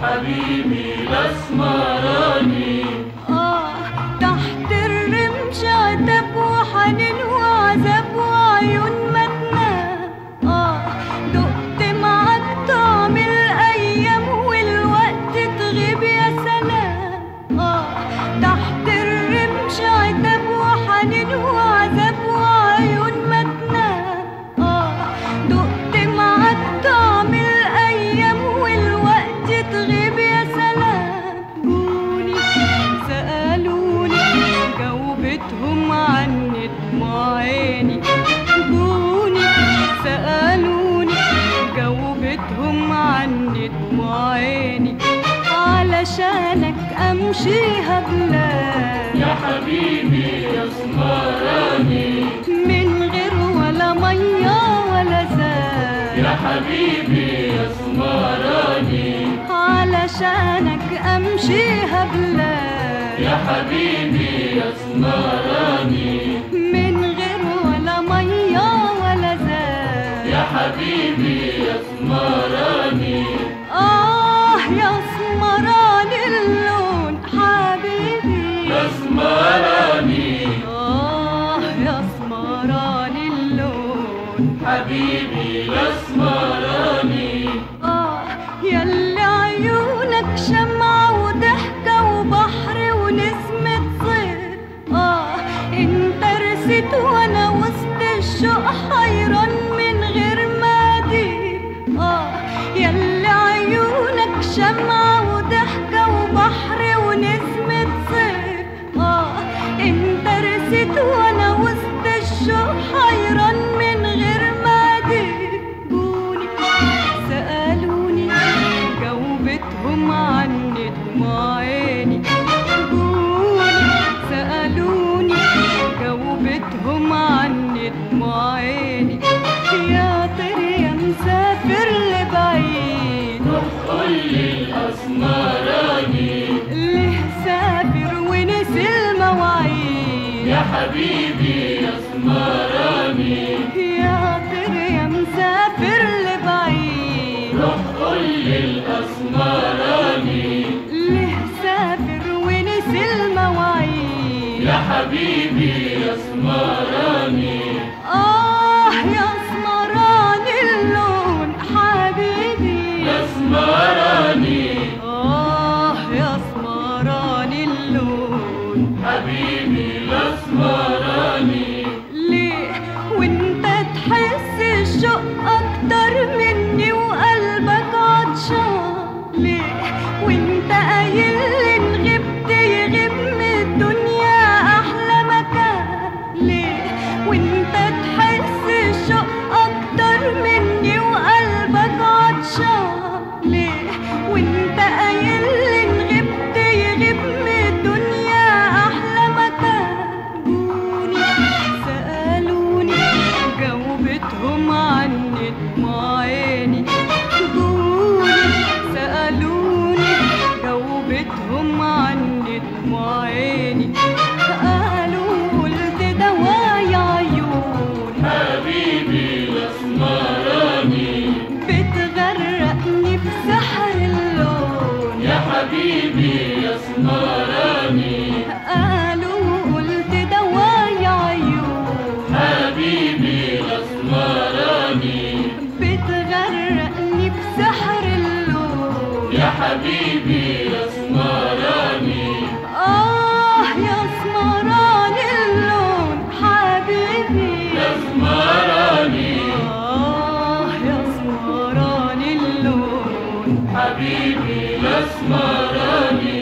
حبيبي الأسمراني آه تحت الرمش عتب وحنين وعذاب وعيون ما تنام آه دقت معاك طعم الأيام والوقت تغيب يا سلام آه تحت الرمش عتب وحنين وعذاب وعيون ما تنام آه دقت معاك طعم الأيام والوقت تغيب يا سلام جوني سألوني جاوبتهم عني دموع عيني جوني سألوني جاوبتهم عني دموع عيني علشانك أمشيها بلاد يا حبيبي الأسمراني من غير ولا مية ولا زاد يا حبيبي الأسمراني علشانك أمشيها بلاد يا حبيبي الأسمراني من غير ولا مية ولا زاد يا حبيبي الأسمراني آه يا سمران اللون حبيبي الأسمراني آه يا سمران اللون حبيبي الأسمراني آه ياللي عيونك شمعة وضحكة وبحر ونسمة صيف آه انت رسيت وانا وسط الشوق حيران من غير ما أدير آه ياللي عيونك شمعة وضحكة وبحر ونسمة صيف آه انت رسيت وانا وسط الشوق حيران من غير ما أدير جوني سألوني جاوبتهم عني دموع عيني جوني سألوني جاوبتهم عني دموع عيني يا طير يا مسافر لبعيد قل لي الأسمراني ليه سافر ونسي المواعيد يا حبيبي الأسمراني يا طير يا مسافر لبعيد روح قل لي الأسمراني ليه سافر ونسي المواعيد يا حبيبي الأسمراني آه يا اسمران اللون حبيبي الأسمراني آه يا اسمران اللون حبيبي الأسمراني ليه وانت تحس الشوق أكتر مني وقلبك عطشان ليه وانت قايل لي إن غبت يغيب من الدنيا أحلى مكان ليه وانت تحس الشوق أكتر مني وقلبك عطشان ليه وانت قايل لي إن غبت يغيب من الدنيا أحلى مكان جوني سألوني جاوبتهم عني دموع عيني جوني سألوني جاوبتهم عني دموع عيني قالوا قلت دوايا عيون حبيبي الأسمراني بتغرقني في سحر اللون يا حبيبي الأسمراني قالوا قلت دوايا عيون حبيبي الأسمراني بتغرقني في سحر اللون يا حبيبي الأسمراني آه يا سمران اللون حبيبي الأسمراني آه يا سمران اللون حبيبي الأسمراني